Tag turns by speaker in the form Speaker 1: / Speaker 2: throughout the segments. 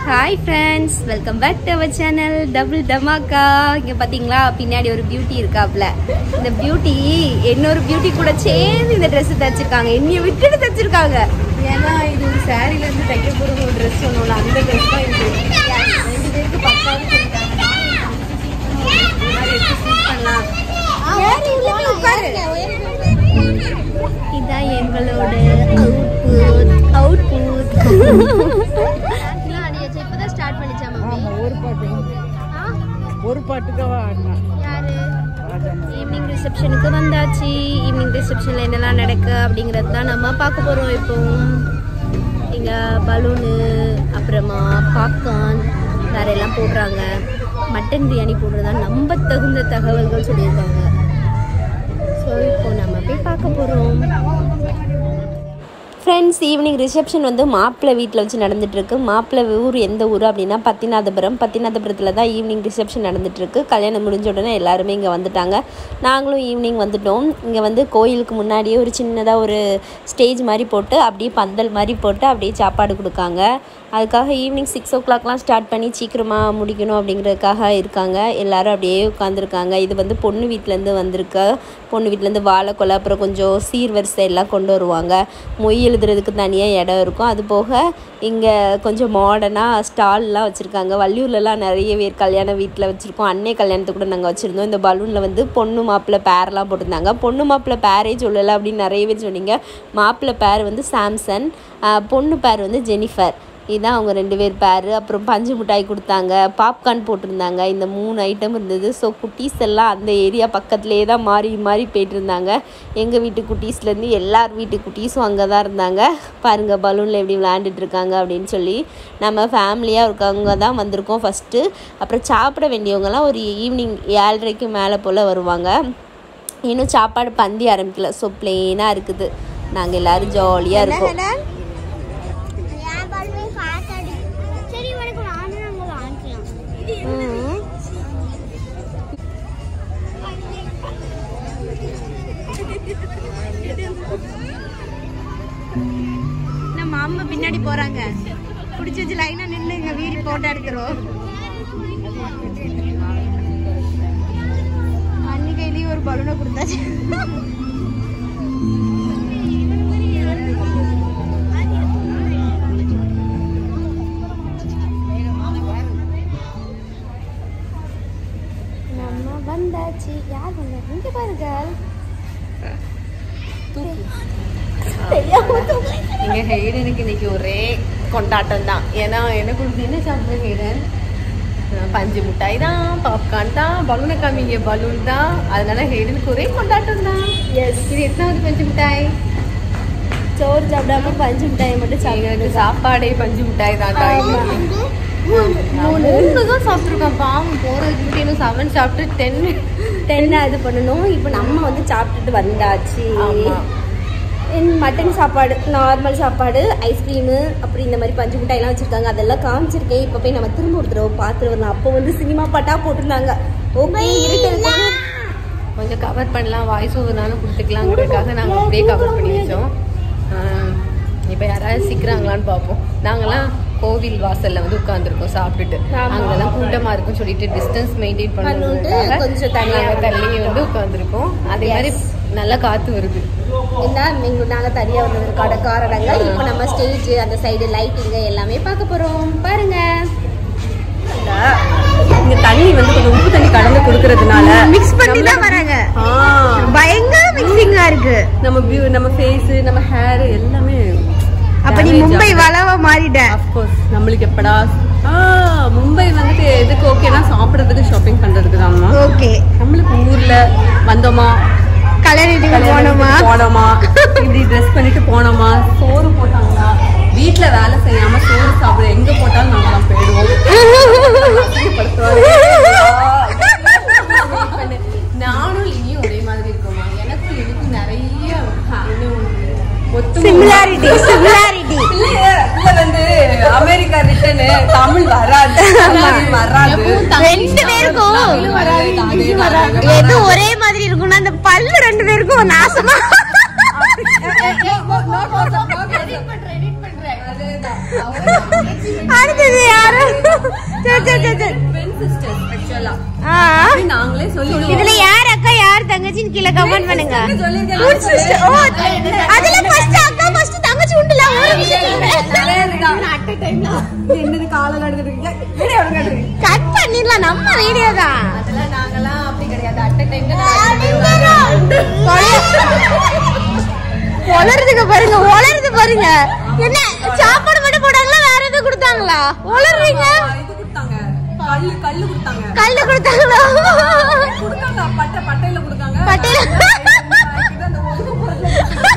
Speaker 1: Hi friends welcome back to our channel double டமாக்கா இங்கே பார்த்தீங்களா பின்னாடி ஒரு பியூட்டி இருக்காப்ல இந்த பியூட்டி இன்னொரு பியூட்டி கூட சேர்ந்து இந்த ட்ரெஸ் தச்சிருக்காங்க என்னைய விட்டுட்டு தச்சிருக்காங்க
Speaker 2: ஏன்னா இது ஒரு சாரில இருந்து தைக்க போற ஒரு ட்ரெஸ் சொன்னோம்ல அந்த ட்ரெஸ் தான் இது ரெண்டு பேருக்கு பக்காவும் சொல்லிட்டாங்க இந்த மாதிரி எடுத்து ஸ்டிச் பண்ணலாம்
Speaker 1: இதான் எங்களோட அவுட்புட் அவுட்புட் இப்பதான் ஸ்டார்ட் பண்ணிச்சா
Speaker 2: ஆமா ஒரு பாட்டு ஒரு பாட்டுக்காக ஆடினா
Speaker 1: யாரு ஈவினிங் ரிசப்ஷனுக்கு வந்தாச்சு ஈவினிங் ரிசப்ஷனில் என்னெல்லாம் நடக்கு அப்படிங்கிறது தான் நம்ம பார்க்க போகிறோம் இப்போ இங்கே பலூனு அப்புறமா பாப்கார்ன் வேற எல்லாம் போடுறாங்க மட்டன் பிரியாணி போடுறதா நம்ப தகுந்த தகவல்கள் சொல்லியிருக்காங்க ஸோ இப்போ நம்ம போய் பார்க்க போகிறோம் ஃப்ரெண்ட்ஸ் ஈவினிங் ரிசப்ஷன் வந்து மாப்பிள்ளை வீட்டில் வச்சு நடந்துட்டுருக்கு மாப்பிள்ளை ஊர் எந்த ஊர் அப்படின்னா பத்திநாதபுரம் பத்திநாதபுரத்தில் தான் ஈவினிங் ரிசப்ஷன் நடந்துட்டுருக்கு கல்யாணம் முடிஞ்ச உடனே எல்லாருமே இங்கே வந்துட்டாங்க நாங்களும் ஈவினிங் வந்துட்டோம் இங்கே வந்து கோயிலுக்கு முன்னாடியே ஒரு சின்னதாக ஒரு ஸ்டேஜ் மாதிரி போட்டு அப்படியே பந்தல் மாதிரி போட்டு அப்படியே சாப்பாடு கொடுக்காங்க அதுக்காக ஈவினிங் சிக்ஸ் ஓ கிளாக்லாம் ஸ்டார்ட் பண்ணி சீக்கிரமாக முடிக்கணும் அப்படிங்கிறதுக்காக இருக்காங்க எல்லாரும் அப்படியே உட்காந்துருக்காங்க இது வந்து பொண்ணு வீட்டிலேருந்து வந்திருக்க பொண்ணு வீட்டிலேருந்து வாழைக்கொலை அப்புறம் கொஞ்சம் சீர்வரிசை எல்லாம் கொண்டு வருவாங்க மொய் எழுதுறதுக்கு தனியாக இடம் இருக்கும் அது போக இங்கே கொஞ்சம் மாடர்னாக ஸ்டால்லாம் வச்சுருக்காங்க வள்ளியூர்லலாம் நிறைய பேர் கல்யாண வீட்டில் வச்சுருக்கோம் அன்னை கல்யாணத்துக்கு கூட நாங்கள் வச்சுருந்தோம் இந்த பலூனில் வந்து பொண்ணு மாப்பிள்ளை பேர்லாம் போட்டிருந்தாங்க பொண்ணு மாப்பிள்ளை பேரே சொல்லலை அப்படின்னு நிறைய பேர் சொன்னீங்க மாப்பிள்ளை பேர் வந்து சாம்சன் ஆஹ் பொண்ணு பேர் வந்து ஜெனிஃபர் இதுதான் அவங்க ரெண்டு பேர் பேர் அப்புறம் பஞ்சு மிட்டாய் கொடுத்தாங்க பாப்கார்ன் போட்டிருந்தாங்க இந்த மூணு ஐட்டம் இருந்தது ஸோ குட்டீஸ் எல்லாம் அந்த ஏரியா பக்கத்துலேயே தான் மாறி மாறி போயிட்டு இருந்தாங்க எங்கள் வீட்டு குட்டீஸ்லேருந்து எல்லார் வீட்டு குட்டீஸும் அங்கே தான் இருந்தாங்க பாருங்கள் பலூனில் எப்படி விளையாண்டுட்டு இருக்காங்க அப்படின்னு சொல்லி நம்ம ஃபேமிலியாக இருக்கவங்க தான் வந்திருக்கோம் ஃபஸ்ட்டு அப்புறம் சாப்பிட வேண்டியவங்கலாம் ஒரு ஈவினிங் ஏழரைக்கு மேலே போல் வருவாங்க இன்னும் சாப்பாடு பந்தி ஆரம்பிக்கல ஸோ பிளெயினாக இருக்குது நாங்கள் எல்லோரும் ஜாலியாக இருக்கோம்
Speaker 3: சரி உனக்கு வாங்க நாங்க வாங்கிக்கலாம்
Speaker 2: நம்ம அம்மா பின்னாடி போறாங்க பிடிச்சி வச்சு லைனா நின்று எங்க வீடு போட்டோ எடுக்கிறோம் அன்னி கையிலயும் ஒரு பலூனை கொடுத்தாச்சு
Speaker 1: நம்ம வந்தாச்சு யார் வந்தா இங்கே பாருங்க
Speaker 2: எங்க ஹெய்டனுக்கு இன்னைக்கு ஒரே கொண்டாட்டம் தான் ஏன்னா எனக்கு கொடுத்து என்ன சாப்பிடுற ஹெய்டன் பஞ்சு மிட்டாய் தான் பாப்கார்ன் தான் பலூனை காமிங்க பலூன் தான் அதனால ஹெய்டனுக்கு ஒரே கொண்டாட்டம் தான்
Speaker 1: எஸ்
Speaker 2: இது எத்தனாவது பஞ்சு மிட்டாய்
Speaker 1: சோறு சாப்பிடாம பஞ்சு மிட்டாயை மட்டும்
Speaker 2: எங்களுக்கு
Speaker 1: சாப்பிடுறது
Speaker 2: சாப்பாடே பஞ்சு மிட்டாய் தான்டா இன்னைக்கு மூணு மூணு தான் சாப்பிட்ருக்கோம் பாவம் போகிறதுக்கு இன்னும் செவன் சாப்பிட்டு டென்
Speaker 1: டென் இது பண்ணணும் இப்போ நம்ம வந்து சாப்பிட்டுட்டு வந்தாச்சு
Speaker 2: ஆமா.
Speaker 1: என் மட்டன் சாப்பாடு நார்மல் சாப்பாடு ஐஸ்கிரீமு அப்புறம் இந்த மாதிரி பஞ்சு மிட்டாய்லாம் வச்சுருக்காங்க அதெல்லாம் காமிச்சிருக்கேன் இப்போ போய் நம்ம திரும்ப ஒரு தடவை பார்த்துட்டு வரலாம் அப்போ வந்து சினிமா பாட்டா போட்டிருந்தாங்க ஓகே இருக்கு
Speaker 2: கொஞ்சம் கவர் பண்ணலாம் வாய்ஸ் ஓவர்னாலும் கொடுத்துக்கலாங்கிறதுக்காக நாங்கள் அப்படியே கவர் பண்ணி வச்சோம் இப்போ யாராவது சிக்கிறாங்களான்னு பார்ப்போம் நாங்கெல்லாம் கோவில் வாசல்ல வந்து உட்காந்துருக்கோம் சாப்பிட்டுட்டு
Speaker 1: ஆமா.
Speaker 2: அங்கெல்லாம் கூட்டமா இருக்குன்னு சொல்லிட்டு டிஸ்டன்ஸ் மெயின்டைன்
Speaker 1: பண்ணிட்டு
Speaker 2: பண்ணுறதுக்காக
Speaker 1: கொஞ்சம் தனியா
Speaker 2: நாங்கள் தள்ளி வந்து உட்காந்துருக்கோம் அதே மாதிரி
Speaker 1: Yes.
Speaker 2: நல்லா காத்து வருது
Speaker 1: என்ன எங்க நாங்கள் தனியாக வந்ததுக்கான காரணங்கள் இப்போ நம்ம ஸ்டேஜ் அந்த சைடு லைட்டிங்கு எல்லாமே பார்க்க போகிறோம் பாருங்க
Speaker 2: இங்க தண்ணி வந்து கொஞ்சம் உப்பு தண்ணி கலந்து கொடுக்கறதுனால
Speaker 1: மிக்ஸ் பண்ணி தான் வராங்க பயங்கர மிக்சிங்கா இருக்கு
Speaker 2: நம்ம வியூ நம்ம ஃபேஸ் நம்ம ஹேர் எல்லாமே
Speaker 1: அப்ப நீ மும்பை வளவா மாறிட்ட
Speaker 2: அஃப்கோர்ஸ் நம்மளுக்கு எப்படா ஆ மும்பை வந்துட்டு எதுக்கு ஓகேனா சாப்பிட்றதுக்கு ஷாப்பிங் பண்றதுக்கு தான்மா
Speaker 1: ஓகே
Speaker 2: நம்மளுக்கு ஊர்ல வந்தோமா
Speaker 1: கல்யாணத்துக்கு
Speaker 2: கல்யாணத்துக்கு
Speaker 1: போனோமா
Speaker 2: போனோமா இப்படி ட்ரெஸ் பண்ணிட்டு போனோமா சோறு போட்டாங்களா வீட்ல வேலை செய்யாம சோறு சாப்பிட எங்க போட்டாலும் நாங்க தான் போயிடுவோம் அசிங்கப்படுத்துவாரு. நானும் இனியும் ஒரே மாதிரி இருக்கோமா எனக்கு எனக்கு நிறைய இன்னும் ஒத்துமை
Speaker 1: சிமிலாரிட்டி சிமிலாரிட்டி
Speaker 2: பிள்ளைய பிள்ளை வந்து அமெரிக்கா ரிட்டனு தமிழ் வராது தமிழ் வராது
Speaker 1: ரெண்டு பேருக்கும்
Speaker 2: தமிழ் வராது தமிழ் வராது
Speaker 1: எது ஒரே மாதிரி இருக்கும்னா அந்த பல்லு ரெண்டு பேருக்கும் நாசமா
Speaker 2: எடிட் பண்றேன் எடிட் பண்றேன்
Speaker 1: அடுத்து இது யாரு சரி சரி சரி சரி
Speaker 2: ட்வின் சிஸ்டர்ஸ் ஆக்சுவலா
Speaker 1: ஆ
Speaker 2: நாங்களே சொல்லிடுவோம்
Speaker 1: இதுல யார் அக்கா யார் தங்கச்சின்னு கீழே கமெண்ட் பண்ணுங்க
Speaker 2: சொல்லிருக்கேன்.
Speaker 1: Twin sister. ஓ அதுல ஃபர்ஸ்ட் அக்கா ஃபர்ஸ்ட் தங்கச்சி உண்டுல ஒரு விஷயம்
Speaker 2: என்னது காலையில எடுத்துட்டு
Speaker 1: கட் பண்ணிடலாம் நம்ம வீடியோ தான்
Speaker 2: அதெல்லாம் நாங்கெல்லாம் அப்படி கிடையாது அட் டைம்ல
Speaker 1: உளருதுங்க பாருங்க உளருது பாருங்க என்ன சாப்பாடு மட்டும் போட்டாங்களா வேற எதுவும் கொடுத்தாங்களா உளறீங்க
Speaker 2: இது கொடுத்தாங்க கல்லு கல்லு கொடுத்தாங்க
Speaker 1: கல்லு கொடுத்தாங்களா
Speaker 2: கொடுத்தாங்க பட்டை பட்டையில கொடுத்தாங்க
Speaker 1: பட்டையில
Speaker 2: இது அந்த ஒழுங்கு பொருள்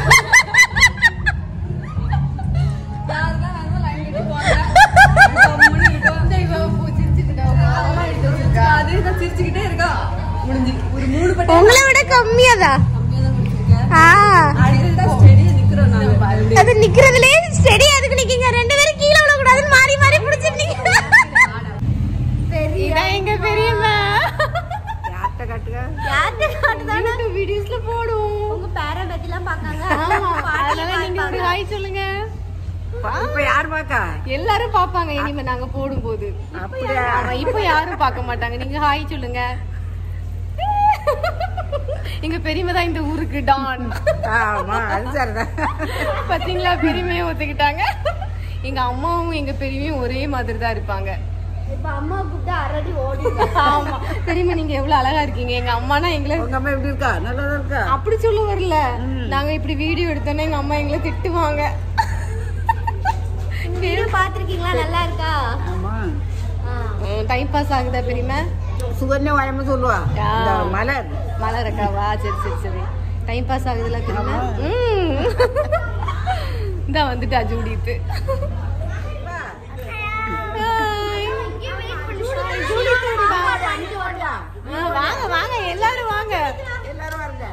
Speaker 2: யாருக்கா வேணுமோ லைன் கட்டி போங்க கம்முனு இருக்கு. இந்த இவ பூ சிரிச்சிட்டு இருக்கா. உங்க அம்மா எடுத்து வச்சிருக்கா. அதே தான் சிரிச்சுக்கிட்டே இருக்கா முடிஞ்சு ஒரு மூணு பட்டை
Speaker 1: உங்களை விட கம்மியாதான்
Speaker 2: கம்மியா தான் முடிச்சிருக்கேன்
Speaker 1: ஆ
Speaker 2: அடுத்தது ஸ்டெடியா நிக்கிறோம் நாங்க பாருங்க
Speaker 1: அது நிக்கிறதுலயே ஸ்டெடி அதுக்கு நிக்கீங்க ரெண்டு பேரும் கீழே விட கூடாதுன்னு மாறி மாறி பிடிச்சிருந்தீங்க இதான் எங்க பெரியம்மா
Speaker 2: யார்கிட்ட காட்டுங்க
Speaker 1: யார்கிட்ட காட்டுதானே
Speaker 2: வீடியோஸ்ல போடும்
Speaker 1: உங்க பேரை பத்திலாம் பாக்காங்க
Speaker 2: அதனால நீங்க ஒரு ஹாய் சொல்லுங்க
Speaker 4: இப்ப யார் பாக்கா
Speaker 2: எல்லாரும் பாப்பாங்க இனிமே நாங்க போடும்போது
Speaker 4: அப்படியா
Speaker 2: ஆமா இப்ப யாரும் பார்க்க மாட்டாங்க நீங்க ஹாய் சொல்லுங்க எங்க பெரியமை தான் இந்த ஊருக்கு டான்
Speaker 4: ஆமா அது சரிதான்
Speaker 2: பாத்தீங்களா பெரியமையை ஒத்துக்கிட்டாங்க எங்க அம்மாவும் எங்க பெரியமையும் ஒரே மாதிரி தான் இருப்பாங்க
Speaker 1: இப்ப அம்மா கூப்பிட்டா அரடி ஓடி
Speaker 2: ஆமா பெரியமை நீங்க எவ்வளவு அழகா இருக்கீங்க எங்க அம்மானா எங்களை
Speaker 4: உங்க அம்மா எப்படி இருக்கா நல்லா இருக்கா
Speaker 2: அப்படி சொல்ல வரல நாங்க இப்படி வீடியோ எடுத்தோன்னே எங்க அம்மா எங்களை திட்டுவாங்க
Speaker 1: பாத்திருக்கீங்களா நல்லா இருக்கா
Speaker 4: ஆமா
Speaker 2: டைம் பாஸ் ஆகுதா பெரியமை
Speaker 4: சுகன்யா வாயமா சொல்லுவா
Speaker 2: ஆ.
Speaker 4: இந்த மலர்
Speaker 2: மலர் அக்காவா சரி சரி சரி டைம் பாஸ் ஆகுதுல பெரியமை
Speaker 4: ஆமா.
Speaker 2: ம் இந்த வந்துட்டா ஜூடித்து வாங்க வாங்க எல்லாரும் வாங்க
Speaker 4: எல்லாரும் வருங்க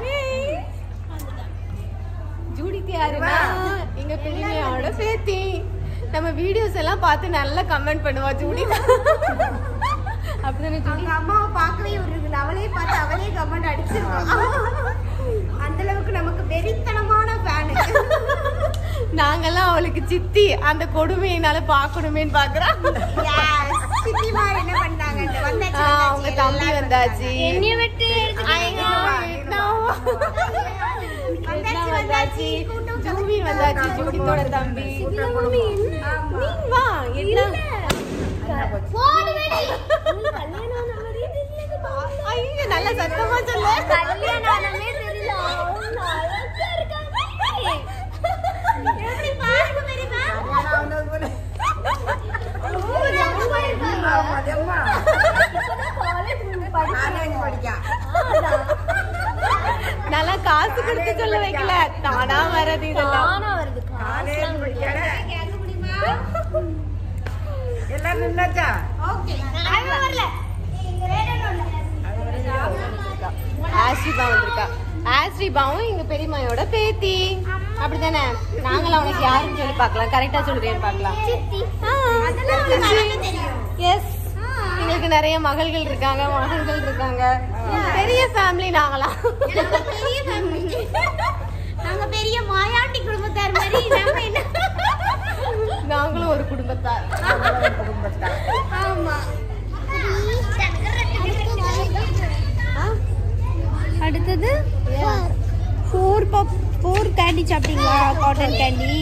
Speaker 2: ஜூடித்து யாருன்னா எங்க பெரியமையோட பேத்தி நம்ம வீடியோஸ் எல்லாம் பார்த்து நல்லா கமெண்ட் பண்ணுவா ஜூடி அப்படிதானே ஜூடி
Speaker 1: அம்மாவை பார்க்கவே விடுறது அவளே பார்த்து அவளே கமெண்ட் அடிச்சிருக்கோம் அந்த அளவுக்கு நமக்கு வெறித்தனமான ஃபேனு
Speaker 2: நாங்கெல்லாம் அவளுக்கு சித்தி அந்த கொடுமையினால பாக்கணுமேன்னு பாக்குறோம்
Speaker 1: சித்திமா என்ன பண்ணாங்க வந்தாச்சு
Speaker 2: அவங்க தம்பி வந்தாச்சு
Speaker 1: என்னைய விட்டு
Speaker 2: ஐயோ, எட்னா வந்தாச்சு ஜூவி வந்தாச்சு ஜூடித்தோட தம்பி நீ வா என்ன ஐயோ நல்ல சத்தமா சொல்லு
Speaker 1: கல்யாணமே தெரியல அவ்வளவு அழகா இருக்காங்க எப்படி பாருங்க தெரியுமா
Speaker 4: கல்யாணம் ஆனது போல.
Speaker 1: ஒரு அம்மா இருக்காங்க
Speaker 4: ஆமா, அதம்மா. காலேஜ் படிக்கா.
Speaker 2: நல்லா காசு கொடுத்து சொல்ல வைக்கல தானா வர்றது இதெல்லாம்
Speaker 1: தானா வருது
Speaker 4: காலேஜ் படிக்காத. எல்லாரும் நின்னாச்சா
Speaker 1: வரல
Speaker 2: ஆஸ்ரிபா வந்திருக்கா ஆஸ்ரிபாவும் எங்க பெரியம்மாயோட பேத்தி அப்படிதானே நாங்களும் அவனுக்கு யாருன்னு சொல்லி பார்க்கலாம் கரெக்டா சொல்றேன்னு பார்க்கலாம்
Speaker 1: சித்தி அதெல்லாம் உங்களுக்கு அழகா தெரியும்
Speaker 2: எஸ் எங்களுக்கு நிறைய மகள்கள் இருக்காங்க மகன்கள் இருக்காங்க பெரிய ஃபேமிலி நாங்களாம்
Speaker 1: நாங்க பெரிய ஃபேமிலி நாங்க பெரிய மாயாண்டி குடும்பத்தார் மாதிரி நம்ம என்ன
Speaker 2: நாங்களும் ஒரு குடும்பத்தார்
Speaker 1: ஆமா அடுத்தது ஃபோர் பப் ஃபோர் கேண்டி சாப்பிட்டீங்களா காட்டன் கேண்டி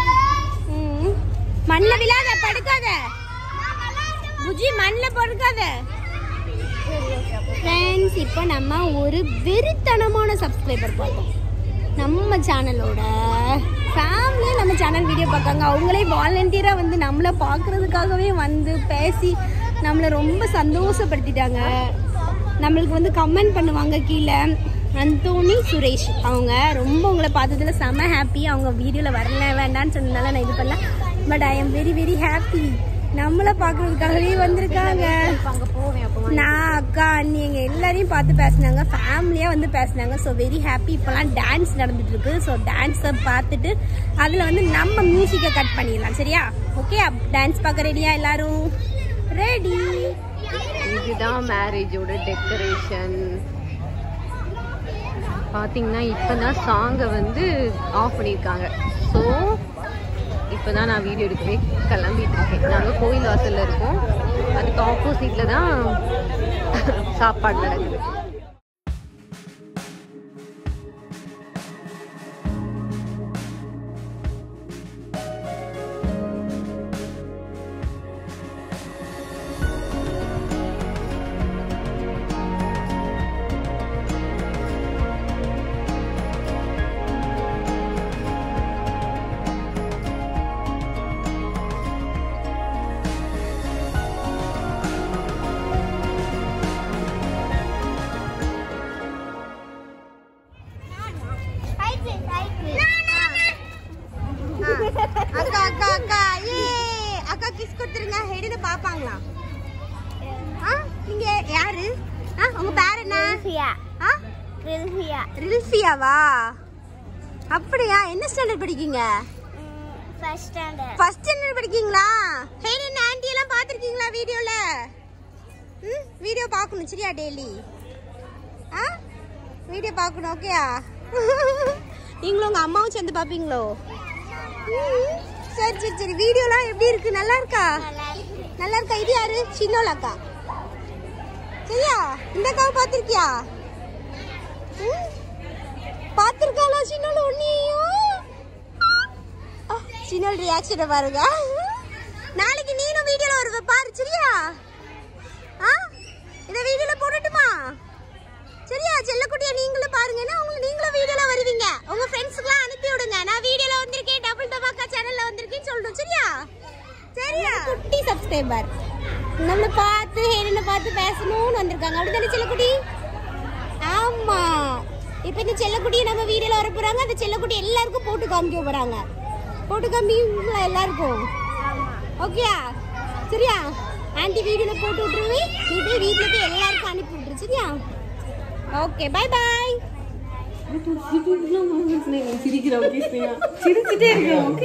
Speaker 1: மண்ணில் விழாத படுக்காத புஜி மண்ணில் படுக்காத ஃப்ரெண்ட்ஸ் இப்போ நம்ம ஒரு வெறித்தனமான சப்ஸ்கிரைபர் பார்த்தோம் நம்ம சேனலோட ஃபேமிலியே நம்ம சேனல் வீடியோ பார்க்காங்க அவங்களே வாலண்டியராக வந்து நம்மளை பார்க்குறதுக்காகவே வந்து பேசி நம்மளை ரொம்ப சந்தோஷப்படுத்திட்டாங்க நம்மளுக்கு வந்து கமெண்ட் பண்ணுவாங்க கீழே அந்தோனி சுரேஷ் அவங்க ரொம்ப உங்களை பார்த்ததுல செம ஹாப்பி அவங்க வீடியோவில் வரல வேண்டான்னு சொன்னதால நான் இது பண்ணல but I am very very happy நம்மளை பார்க்கறதுக்காகவே வந்திருக்காங்க நான் அக்கா அண்ணி எங்க எல்லாரையும் பார்த்து பேசினாங்க ஃபேமிலியா வந்து பேசினாங்க ஸோ வெரி ஹாப்பி இப்போலாம் டான்ஸ் நடந்துட்டு இருக்கு ஸோ டான்ஸை பார்த்துட்டு அதில் வந்து நம்ம மியூசிக்கை கட் பண்ணிடலாம் சரியா ஓகே டான்ஸ் பார்க்க ரெடியா எல்லாரும் ரெடி
Speaker 2: இதுதான் மேரேஜோட டெக்கரேஷன் பாத்தீங்கன்னா இப்பதான் சாங்கை வந்து ஆஃப் பண்ணியிருக்காங்க ஸோ இப்போ தான் நான் வீடியோ எடுக்கவே கிளம்பிட்டு இருக்கேன் நாங்கள் கோயில் வாசலில் இருக்கோம் அதுக்கு ஆப்போசிட்டில் தான் சாப்பாடு நடக்குது
Speaker 3: ஹைட் ஹைட்
Speaker 5: அக்கா அக்கா அக்கா ஏ அக்கா கிஸ் கொடுத்துருங்க ஹெடின பாப்பாங்களா ஆ நீங்க யாரு ஆ உங்க பேர் என்ன
Speaker 3: ரில்ஃபியா
Speaker 5: ஆ
Speaker 3: ரில்ஃபியா
Speaker 5: ரில்ஃபியாவா அப்படியா என்ன ஸ்டாண்டர்ட் படிக்கீங்க
Speaker 3: ஃபர்ஸ்ட் ஸ்டாண்டர்ட்
Speaker 5: ஃபர்ஸ்ட் ஸ்டாண்டர்ட் படிக்கீங்களா ஹெடின் ஆன்ட்டி எல்லாம் பாத்திருக்கீங்களா வீடியோல ம் வீடியோ பார்க்கணும் சரியா டெய்லி ஆ வீடியோ பார்க்கணும் ஓகேயா நீங்களும் உங்க அம்மாவும் சேர்ந்து பார்ப்பீங்களோ ம், சரி சரி சரி வீடியோலாம் எப்படி இருக்கு நல்லா இருக்கா நல்லா இருக்கா இது யாரு சின்னோல அக்கா சரியா இந்த அக்காவை பார்த்திருக்கியா ம்? பார்த்திருக்காளா சின்னோல ஒன்னையும் சின்னோல் ரியாக்ஷனை பாருங்க நாளைக்கு நீனும் வீடியோல வருவ பாரு சரியா ஆ இந்த வீடியோல போடட்டுமா சரியா செல்லக்குட்டியா நீங்களும் பாருங்கன்னா உங்க நீங்களும் வீடியோல வருவீங்க உங்க ஃப்ரெண்ட்ஸ்க்குலாம் அனுப்பி விடுங்க நான் வீடியோல வந்திருக்கேன் டபுள் டபாக்கா சேனல்ல வந்திருக்கேன்னு சொல்லணும் சரியா சரியா குட்டி சப்ஸ்கிரைபர் நம்மள பார்த்து ஹேரனை பார்த்து பேசணும்னு வந்திருக்காங்க அப்படிதானே செல்லக்குட்டி ஆமா இப்போ இந்த செல்லக்குட்டியை நம்ம வீடியோல வர போறாங்க அந்த செல்லக்குட்டி எல்லாருக்கும் போட்டு காமிக்க போறாங்க போட்டு காமிங்களா எல்லாருக்கும் ஓகேயா சரியா ஆன்ட்டி வீடியோல போட்டு விட்டுருவேன் நீ போய் வீட்ல போய் எல்லாருக்கும் அனுப்பி விட்டுரு சரியா ஓகே பை பாய்
Speaker 2: சிரிச்சுட்டே இருக்கேன் ஓகே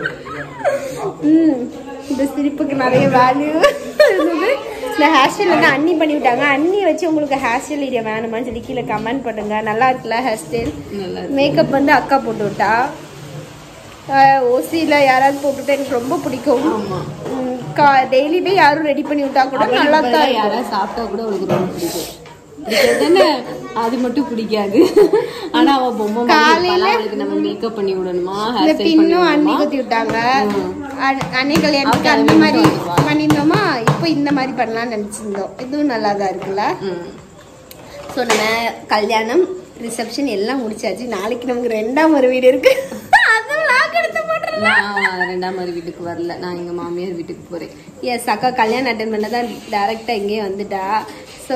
Speaker 5: ம் இந்த சிரிப்புக்கு நிறைய வேல்யூ இருந்தது இந்த ஹேர் ஸ்டைல் வந்து அண்ணி பண்ணி விட்டாங்க அண்ணி வச்சு உங்களுக்கு ஹேர் ஸ்டைல் ஐடியா வேணுமான்னு சொல்லி கீழே கமெண்ட் பண்ணுங்க நல்லா இருக்குல்ல ஹேர் ஸ்டைல்
Speaker 2: நல்லா
Speaker 5: மேக்கப் வந்து அக்கா போட்டு விட்டா ஓசியில் யாராவது போட்டுவிட்டா எனக்கு ரொம்ப பிடிக்கும்
Speaker 2: ஆமா
Speaker 5: டெய்லி போய் யாரும் ரெடி பண்ணி விட்டா கூட நல்லா தான் இருக்கும்.
Speaker 2: யாராவது சாப்பிட்டா கூட அவளுக்கு ரொம்ப பிடிக்கும் பிடிக்காதுன்னு அது மட்டும் பிடிக்காது ஆனா அவ பொம்மை மாதிரி
Speaker 5: காலையில-
Speaker 2: இருப்பாளா, அவளுக்கு நம்ம மேக்கப் பண்ணி விடணுமா
Speaker 5: இந்த
Speaker 2: ஹேர் ஸ்டைல் பண்ணி
Speaker 5: பின்னும் அண்ணி
Speaker 2: விடணுமா
Speaker 5: குத்தி விட்டாங்க அ- அன்னை கல்யாணத்துக்கு
Speaker 2: அவளுக்கு
Speaker 5: அந்த
Speaker 2: அது
Speaker 5: மாதிரி
Speaker 2: மட்டும் வருவா.
Speaker 5: பண்ணியிருந்தோமா இப்போ இந்த மாதிரி பண்ணலாம்னு நினச்சிருந்தோம் இதுவும் நல்லா தான் இருக்குல்ல
Speaker 2: ம்.
Speaker 5: ஸோ நம்ம கல்யாணம் ரிசப்ஷன் எல்லாம் முடிச்சாச்சு நாளைக்கு நமக்கு ரெண்டாம் ஒரு வீடு இருக்கு அதுவும் லாக் எடுத்து போட்டுருலாம்
Speaker 2: நான் ரெண்டாம் மாதிரி வீட்டுக்கு வரல நான் எங்க மாமியார் வீட்டுக்கு போறேன்
Speaker 5: எஸ் அக்கா கல்யாணம் அட்டன் பண்ண தான் டேரெக்டாக இங்கேயே வந்துட்டா ஸோ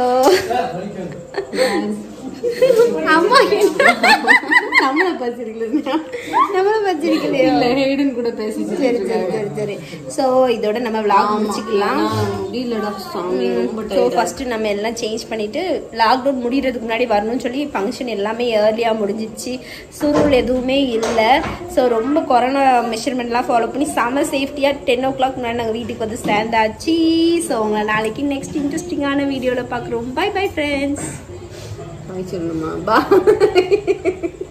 Speaker 5: அம்மா
Speaker 2: நம்மள பச்சிருக்கல
Speaker 5: நம்மள வச்சிருக்கலையோ
Speaker 2: இல்ல ஹேடன் கூட பேசிட்டு
Speaker 5: சரி சரி சரி சரி ஸோ இதோட நம்ம vlog முடிச்சுக்கலாம்
Speaker 2: முடியலடா சாமி ரொம்ப
Speaker 5: ஸோ
Speaker 2: tired ஆ
Speaker 5: ஃபஸ்ட்டு நம்ம எல்லாம் சேஞ்ச் பண்ணிவிட்டு லாக்டவுன் முடிகிறதுக்கு முன்னாடி வரணும்னு சொல்லி ஃபங்க்ஷன் எல்லாமே ஏர்லியாக முடிஞ்சிச்சு சுருள் எதுவுமே இல்லை ஸோ ரொம்ப கொரோனா மெஷர்மெண்ட்லாம் ஃபாலோ பண்ணி செம சேஃப்டியாக டென் ஓ கிளாக் முன்னாடி நாங்கள் வீட்டுக்கு வந்து ஸ்டாண்ட் ஆச்சு ஸோ உங்களை நாளைக்கு நெக்ஸ்ட் இன்ட்ரெஸ்டிங்கான வீடியோவில் பார்க்குறோம் பை பை ஃப்ரெண்ட்ஸ்
Speaker 2: இருக்கு. சொல்லணுமா பா